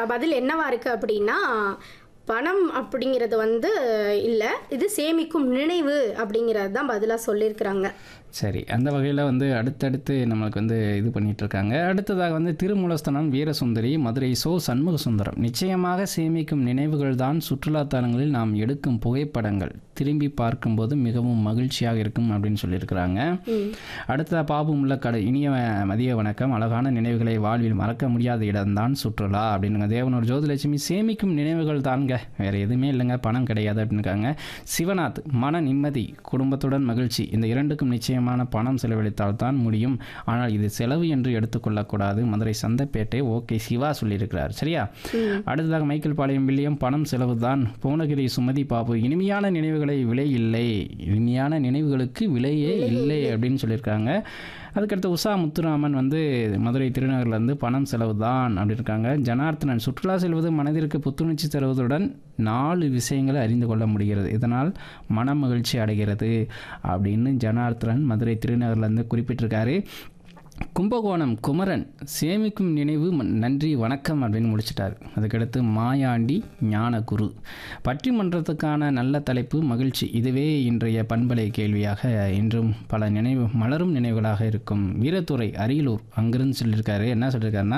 பதில் என்னவா இருக்கு அப்படின்னா பணம் அப்படிங்கிறது வந்து இல்லை இது சேமிக்கும் நினைவு அப்படிங்கிறது தான் பதிலாக சொல்லியிருக்கிறாங்க சரி அந்த வகையில் வந்து அடுத்தடுத்து நம்மளுக்கு வந்து இது பண்ணிட்டு இருக்காங்க அடுத்ததாக வந்து திருமூலஸ்தனம் வீரசுந்தரி மதுரை சோ சண்முக சுந்தரம் நிச்சயமாக சேமிக்கும் நினைவுகள் தான் சுற்றுலா தலங்களில் நாம் எடுக்கும் புகைப்படங்கள் திரும்பி பார்க்கும்போது மிகவும் மகிழ்ச்சியாக இருக்கும் அப்படின்னு சொல்லியிருக்கிறாங்க அடுத்ததாக பாபு முள்ளக்கடை இனிய மதிய வணக்கம் அழகான நினைவுகளை வாழ்வில் மறக்க முடியாத இடம்தான் சுற்றுலா அப்படின்னுங்க தேவனூர் ஜோதிலட்சுமி சேமிக்கும் நினைவுகள் தாங்க வேறு எதுவுமே இல்லைங்க பணம் கிடையாது அப்படின்னுக்காங்க சிவநாத் மன நிம்மதி குடும்பத்துடன் மகிழ்ச்சி இந்த இரண்டுக்கும் நிச்சயமான பணம் செலவழித்தால் தான் முடியும் ஆனால் இது செலவு என்று எடுத்துக்கொள்ளக்கூடாது மதுரை சந்தைப்பேட்டை ஓகே சிவா சொல்லியிருக்கிறார் சரியா அடுத்ததாக மைக்கேல் பாளையம் வில்லியம் பணம் செலவு தான் புவனகிரி சுமதி பாபு இனிமையான நினைவுகளை விலை இல்லை இனிமையான நினைவுகளுக்கு விலையே இல்லை அப்படின்னு சொல்லியிருக்காங்க அதுக்கடுத்து உஷா முத்துராமன் வந்து மதுரை திருநகர்லேருந்து பணம் செலவு தான் அப்படி இருக்காங்க ஜனார்த்தனன் சுற்றுலா செல்வது மனதிற்கு புத்துணர்ச்சி தருவதுடன் நாலு விஷயங்களை அறிந்து கொள்ள முடிகிறது இதனால் மன மகிழ்ச்சி அடைகிறது அப்படின்னு ஜனார்த்தனன் மதுரை திருநகர்லேருந்து குறிப்பிட்டிருக்காரு கும்பகோணம் குமரன் சேமிக்கும் நினைவு ம- நன்றி வணக்கம் அப்படின்னு முடிச்சிட்டார் அதுக்கடுத்து மாயாண்டி ஞானகுரு பட்டிமன்றத்துக்கான நல்ல தலைப்பு மகிழ்ச்சி இதுவே இன்றைய பண்பலை கேள்வியாக இன்றும் பல நினைவு மலரும் நினைவுகளாக இருக்கும் வீரத்துறை அரியலூர் அங்கிருந்து சொல்லியிருக்காரு என்ன சொல்லியிருக்காருன்னா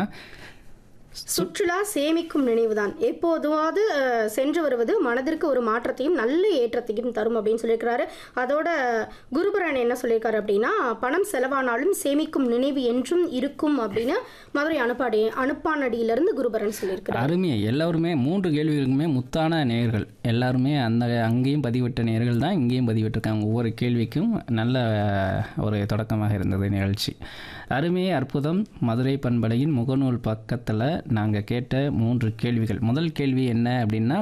சுற்றுலா சேமிக்கும் நினைவுதான் எப்போதுவாவது அஹ், சென்று வருவது மனதிற்கு ஒரு மாற்றத்தையும் நல்ல ஏற்றத்தையும் தரும் அப்படின்னு சொல்லியிருக்கிறாரு அதோட குருபரன் என்ன சொல்லியிருக்காரு அப்படின்னா பணம் செலவானாலும் சேமிக்கும் நினைவு என்றும் இருக்கும் அப்படின்னு மதுரை அனுப்பாடி அனுப்பானடியிலிருந்து குருபரன் சொல்லியிருக்கிறார் அருமையை எல்லாருமே மூன்று கேள்விகளுக்குமே முத்தான நேயர்கள் எல்லாருமே அந்த அங்கேயும் பதிவிட்ட நேயர்கள் தான் இங்கேயும் பதிவிட்டிருக்காங்க ஒவ்வொரு கேள்விக்கும் நல்ல ஒரு தொடக்கமாக இருந்தது நிகழ்ச்சி அருமையே அற்புதம் மதுரை பண்பலையின் முகநூல் பக்கத்தில் நாங்கள் கேட்ட மூன்று கேள்விகள் முதல் கேள்வி என்ன அப்படின்னா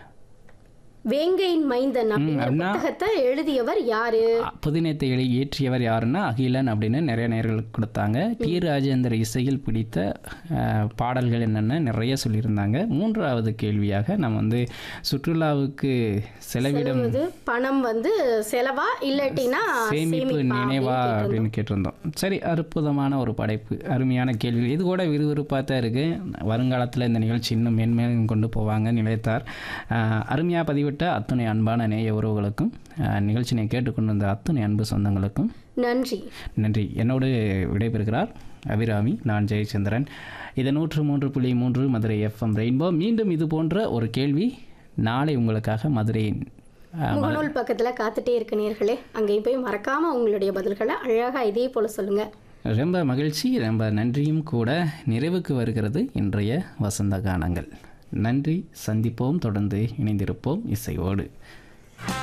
வேங்கையின் மைந்தன் அப்படிங்கிற அப்படின்னா- புத்தகத்தை எழுதியவர் யாரு புதினத்தை எழு இயற்றியவர் யாருன்னா அகிலன் அப்படின்னு நிறைய நேர்கள் கொடுத்தாங்க டி ராஜேந்தர் இசையில் பிடித்த அஹ், பாடல்கள் என்னென்ன நிறைய சொல்லியிருந்தாங்க மூன்றாவது கேள்வியாக நம்ம வந்து சுற்றுலாவுக்கு செலவிடம் இது பணம் வந்து செலவா இல்லாட்டினா சேமிப்பு சேமிப்பா நினைவா அப்படின்னு கேட்டிருந்தோம். அப்படின்னு கேட்டிருந்தோம் சரி அற்புதமான ஒரு படைப்பு அருமையான கேள்வி இது கூட விறுவிறுப்பாக தான் இருக்குது வருங்காலத்தில் இந்த நிகழ்ச்சி இன்னும் மேன்மேலும் கொண்டு போவாங்க நிலைத்தார் அருமையாக பதிவிட்ட அத்துணை அன்பான நேய உறவுகளுக்கும் அஹ், நிகழ்ச்சியை கேட்டுக்கொண்டு வந்த அத்துணை அன்பு சொந்தங்களுக்கும் நன்றி நன்றி என்னோடு விடைபெறுகிறார் அபிராமி நான் ஜெயச்சந்திரன் இது நூற்று மூன்று புள்ளி மூன்று மதுரை எஃப்எம் ரெயின்போ மீண்டும் இது போன்ற ஒரு கேள்வி நாளை உங்களுக்காக மதுரையின் அஹ், முகநூல் பக்கத்துல காத்துட்டே இருக்க நேர்களே அங்கேயும் போய் மறக்காம உங்களுடைய பதில்களை அழகா இதே போல சொல்லுங்க ரொம்ப மகிழ்ச்சி ரொம்ப நன்றியும் கூட நிறைவுக்கு வருகிறது இன்றைய வசந்த கானங்கள் நன்றி சந்திப்போம் தொடர்ந்து இணைந்திருப்போம் இசையோடு